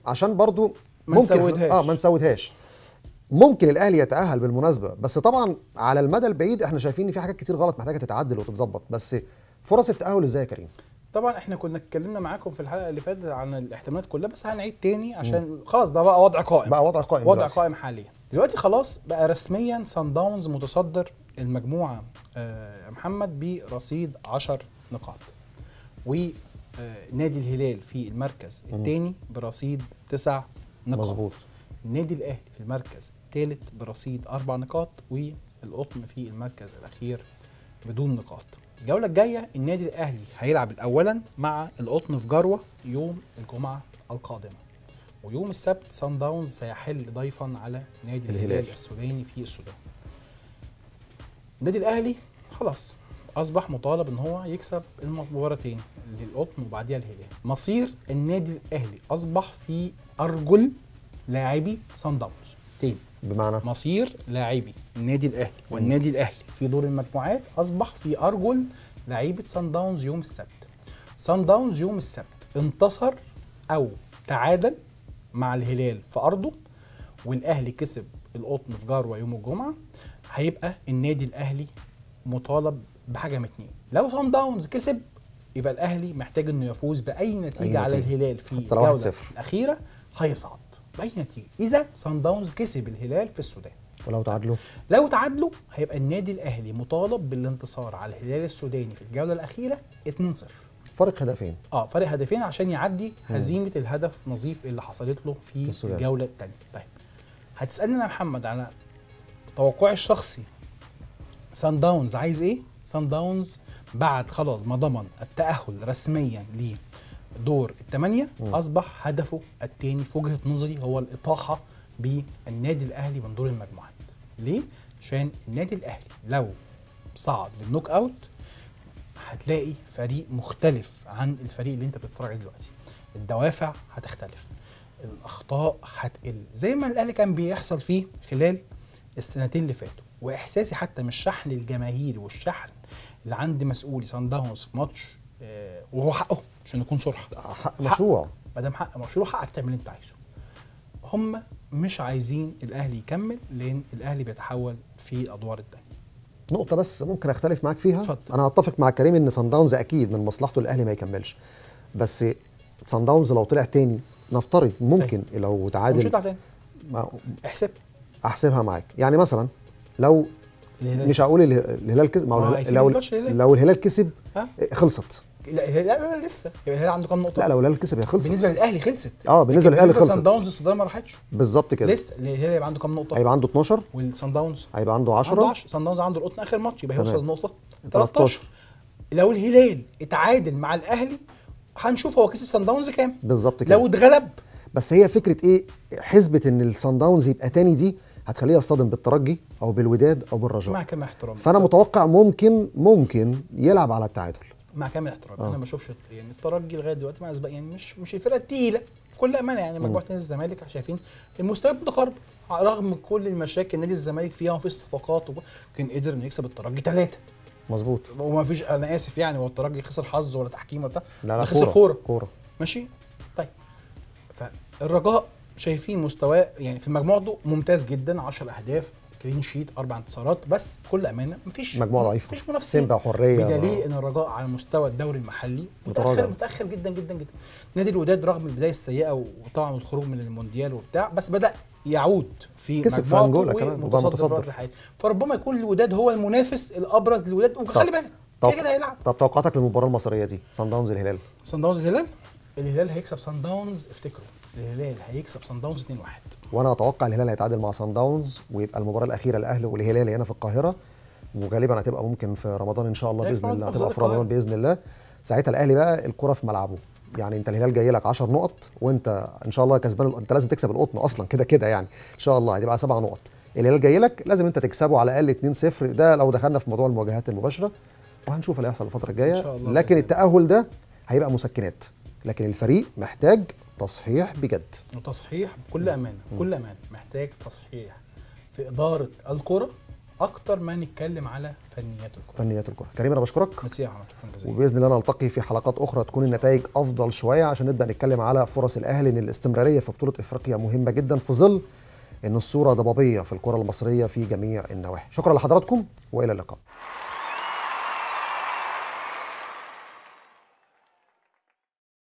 عشان برضو ما ممكن نسودهاش. اه ما نسودهاش ممكن الاهلي يتاهل بالمناسبه بس طبعا على المدى البعيد احنا شايفين ان في حاجات كتير غلط محتاجه تتعدل وتتظبط بس فرص التاهل ازاي يا كريم طبعا احنا كنا اتكلمنا معاكم في الحلقه اللي فاتت عن الاحتمالات كلها بس هنعيد تاني عشان خلاص ده بقى وضع قائم بقى وضع قائم وضع دلوقتي. قائم حاليا دلوقتي خلاص بقى رسميا سان داونز متصدر المجموعه آه، يا محمد برصيد 10 نقاط ونادي الهلال في المركز الثاني برصيد 9 نقاط مظبوط النادي الاهلي في المركز الثالث برصيد اربع نقاط والقطن في المركز الاخير بدون نقاط الجوله الجايه النادي الاهلي هيلعب اولا مع القطن في جروه يوم الجمعه القادمه ويوم السبت سان داونز سيحل ضيفا على نادي الهلال. الهلال السوداني في السودان النادي الاهلي خلاص اصبح مطالب ان هو يكسب المباراتين للقطن وبعديها الهلال مصير النادي الاهلي اصبح في ارجل لاعبي سان داونز تاني بمعنى مصير لاعبي النادي الاهلي والنادي الاهلي في دور المجموعات اصبح في ارجل لعيبه سان داونز يوم السبت سان داونز يوم السبت انتصر او تعادل مع الهلال في ارضه والاهلي كسب القطن في جروه يوم الجمعه هيبقى النادي الاهلي مطالب بحاجه من اتنين لو سان داونز كسب يبقى الاهلي محتاج انه يفوز باي نتيجه, على نتيجة. الهلال في حتى لو الجوله 1-0. الاخيره هيصعد باي نتيجه اذا سان داونز كسب الهلال في السودان ولو تعادلوا لو تعادلوا هيبقى النادي الاهلي مطالب بالانتصار على الهلال السوداني في الجوله الاخيره 2-0 فرق هدفين اه فرق هدفين عشان يعدي هزيمه الهدف نظيف اللي حصلت له في, في السودان. الجوله الثانيه طيب هتسالني انا يا محمد على توقعي الشخصي سان داونز عايز ايه سان داونز بعد خلاص ما ضمن التاهل رسميا لدور الثمانيه اصبح هدفه الثاني في وجهه نظري هو الاطاحه بالنادي الاهلي من دور المجموعات ليه عشان النادي الاهلي لو صعد للنوك اوت هتلاقي فريق مختلف عن الفريق اللي انت بتتفرج عليه دلوقتي الدوافع هتختلف الاخطاء هتقل زي ما الاهلي كان بيحصل فيه خلال السنتين اللي فاتوا واحساسي حتى من الشحن الجماهيري والشحن اللي عند مسؤولي سان داونز في ماتش آه وهو حقه عشان نكون صراحه حق مشروع ما دام حق مشروع حقك تعمل اللي انت عايزه هم مش عايزين الاهلي يكمل لان الاهلي بيتحول في الادوار الثانيه نقطة بس ممكن اختلف معاك فيها اتفضل. انا هتفق مع كريم ان سان داونز اكيد من مصلحته الاهلي ما يكملش بس سان داونز لو طلع تاني نفترض ممكن لو مش تعادل هيطلع تاني ما- احسب احسبها معاك يعني مثلا لو الهلال مش كسب. هقول اله- الهلال كسب ما ما هو هو هيسيب لو الماتش الهلال. لو الهلال كسب ها خلصت لا لا, لا, لا لسه يبقى الهلال عنده كام نقطه لا لو الهلال كسب هي خلصت بالنسبه للاهلي خلصت اه بالنسبه لكن للاهلي بالنسبه لسان خلصت داونز السودان ما راحتش بالظبط كده لسه الهلال هيبقى عنده كام نقطه هيبقى عنده 12 والسان داونز هيبقى عنده عنده 10 10 سان داونز عنده القطن اخر ماتش يبقى تمام. هيوصل للنقطه 13 13 لو الهلال اتعادل مع الاهلي هنشوف هو كسب سان داونز كام بالظبط كده لو اتغلب بس هي فكره ايه حسبه ان الصن داونز يبقى تاني دي هتخليه يصطدم بالترجي او بالوداد او بالرجاء مع كامل احترامي فانا متوقع ممكن ممكن يلعب على التعادل مع كامل احترامي آه. انا ما بشوفش يعني الترجي لغايه دلوقتي مع اسبق يعني مش مش الفرقه التقيله بكل امانه يعني مجموعه نادي الزمالك شايفين المستوى متقارب رغم كل المشاكل نادي الزمالك فيها وفي الصفقات وب- كان قدر انه يكسب الترجي ثلاثه مظبوط وما فيش انا اسف يعني هو الترجي خسر حظ ولا تحكيم ولا بتاع لا لا ده خسر كوره كوره ماشي طيب فالرجاء شايفين مستواه يعني في مجموعته ممتاز جدا 10 اهداف كلين شيت اربع انتصارات بس بكل امانه مفيش مجموعة ضعيفة. مفيش منافسين سيمبا وحريه بدليل ان الرجاء على مستوى الدوري المحلي متراجع. متاخر متاخر جدا جدا جدا نادي الوداد رغم البدايه السيئه وطبعا الخروج من المونديال وبتاع بس بدا يعود في كسب في مجموعته أنجولا كمان، وبقى ومتصدر في متصدر. الوقت الحالي فربما يكون الوداد هو المنافس الابرز للوداد وخلي بالك طب كده كده هيلعب طب توقعاتك للمباراه المصريه دي صن داونز الهلال سان داونز الهلال الهلال هيكسب سان داونز افتكروا الهلال هيكسب سان داونز 2-1 وانا اتوقع الهلال هيتعادل مع صن داونز ويبقى المباراه الاخيره الاهلي والهلال هنا في القاهره وغالبا هتبقى ممكن في رمضان ان شاء الله أيوة، باذن في الله أفضل هتبقى في رمضان القاهرة. باذن الله ساعتها الاهلي بقى الكره في ملعبه يعني انت الهلال جاي لك 10 نقط وانت ان شاء الله كسبان ال- انت لازم تكسب القطن اصلا كده كده يعني ان شاء الله هتبقى سبع نقط الهلال جاي لك لازم انت تكسبه على الاقل 2-0 ده لو دخلنا في موضوع المواجهات المباشره وهنشوف اللي هيحصل الفتره إن الجايه شاء الله لكن بإذن التاهل ده هيبقى مسكنات لكن الفريق محتاج تصحيح بجد وتصحيح بكل امانه بكل امانه محتاج تصحيح في اداره الكره اكتر ما نتكلم على فنيات الكره فنيات الكره كريم انا بشكرك ميرسي يا محمد شكرا جزيلا وباذن الله نلتقي في حلقات اخرى تكون النتائج افضل شويه عشان نبدا نتكلم على فرص الاهلي ان الاستمراريه في بطوله افريقيا مهمه جدا في ظل ان الصوره ضبابيه في الكره المصريه في جميع النواحي شكرا لحضراتكم والى اللقاء